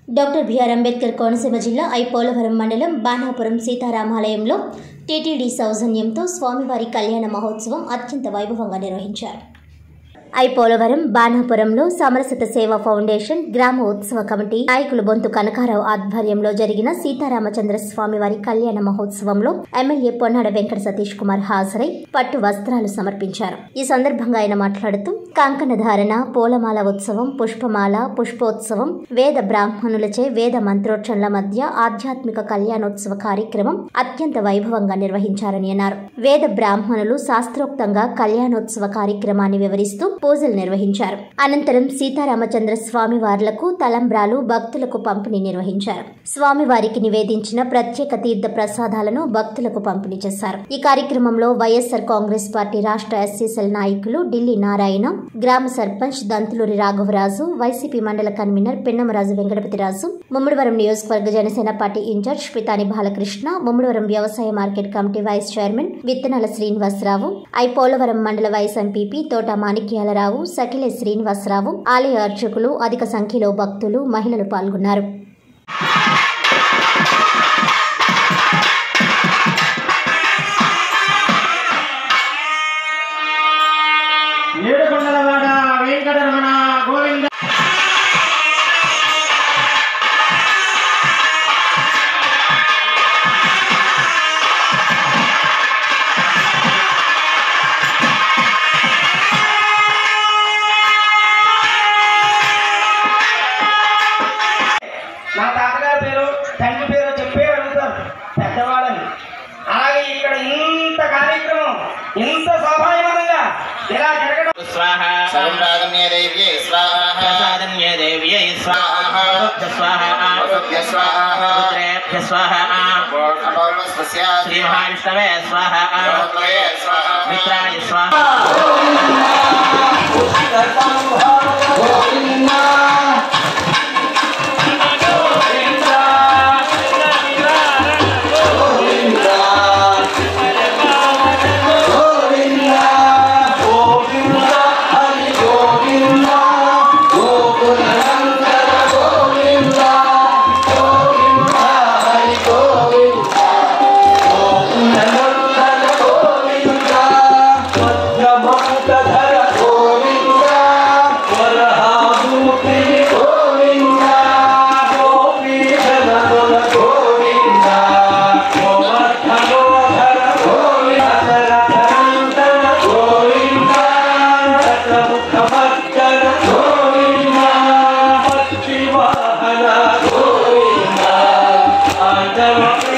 doctor BR Ambedkar Konaseema జిల్లా I Polavaram మండలం Banapuram సీతారామాలయంలో TTD సౌజన్యంతో స్వామివారి కళ్యాణ మహోత్సవం అత్యంత వైభవంగా నిర్వహించారు ఐ పోలవరం బాణాపురంలో సమరసత సేవ ఫౌండేషన్ గ్రామ ఉత్సవ కమిటీ నాయకులు బొంతు కనకారావు ఆధ్వర్యంలో జరిగిన సీతారామచంద్ర స్వామి వారి కళ్యాణ మహోత్సవంలో ఎమ్మెల్యే పొన్నాడ వెంకట సతీష్ కుమార్ హాజరై పట్టు వస్త్రాలు సమర్పించారు ఈ సందర్భంగా ఆయన మాట్లాడుతూ కంకణ ధారణ పూలమాల ఉత్సవం పుష్పమాల పుష్పోత్సవం వేద బ్రాహ్మణులచే వేద మంత్రోచ్చరణల మధ్య ఆధ్యాత్మిక కళ్యాణోత్సవ కార్యక్రమం అత్యంత వైభవంగా నిర్వహించారని అన్నారు వేద బ్రాహ్మణులు శాస్త్రోక్తంగా కళ్యాణోత్సవ కార్యక్రమాన్ని వివరిస్తూ పూజలు నిర్వహించారు అనంతరం సీతారామచంద్ర స్వామి వార్లకు తలంబ్రాలు భక్తులకు పంపిణీ నిర్వహించారు స్వామివారికి నివేదించిన ప్రత్యేక తీర్థ ప్రసాదాలను భక్తులకు పంపిణీ చేశారు ఈ కార్యక్రమంలో వైఎస్ఆర్ కాంగ్రెస్ పార్టీ రాష్ట్ర ఎస్సీసెల్ నాయకులు ఢిల్లీ నారాయణ గ్రామ సర్పంచ్ దంతులూరి రాఘవరాజు వైసీపీ మండల కన్వీనర్ పెన్నమరాజు వెంకటపతిరాజు ముమ్మడివరం నియోజకవర్గ జనసేన పార్టీ ఇన్ఛార్జ్ పితాని బాలకృష్ణ ముమ్మడివరం వ్యవసాయ మార్కెట్ కమిటీ వైస్ చైర్మన్ విత్తనాల శ్రీనివాసరావు ఐ పోలవరం మండల వైస్ ఎంపీపీ తోట మాణిక్యాలరావు సకిలే శ్రీనివాసరావు ఆలయ అర్చకులు అధిక సంఖ్యలో భక్తులు మహిళలు పాల్గొన్నారు ఏడుకొండలవాడ వెంకటరమణ గోవింద మా తాతగారి పేరు తండ్రి పేరు చెప్పే అడుగుతారు పెద్దవాళ్ళని అలాగే ఇక్కడ ఇంత కార్యక్రమం ఇంత శోభాయమానంగా ఇలా జరగడం స్వాహ సంరాగమ్య దేవ్యై స్వాహ ప్రసాదన్య దేవ్యై స్వాహ స్వాహ వసుభ్య స్వాహ రుద్రేభ్య స్వాహ అపౌర్ణస్య శ్రీ మహావిష్ణవే స్వాహ శ్రీమోత్రయే స్వాహ మిత్రాయ స్వాహ గోవింద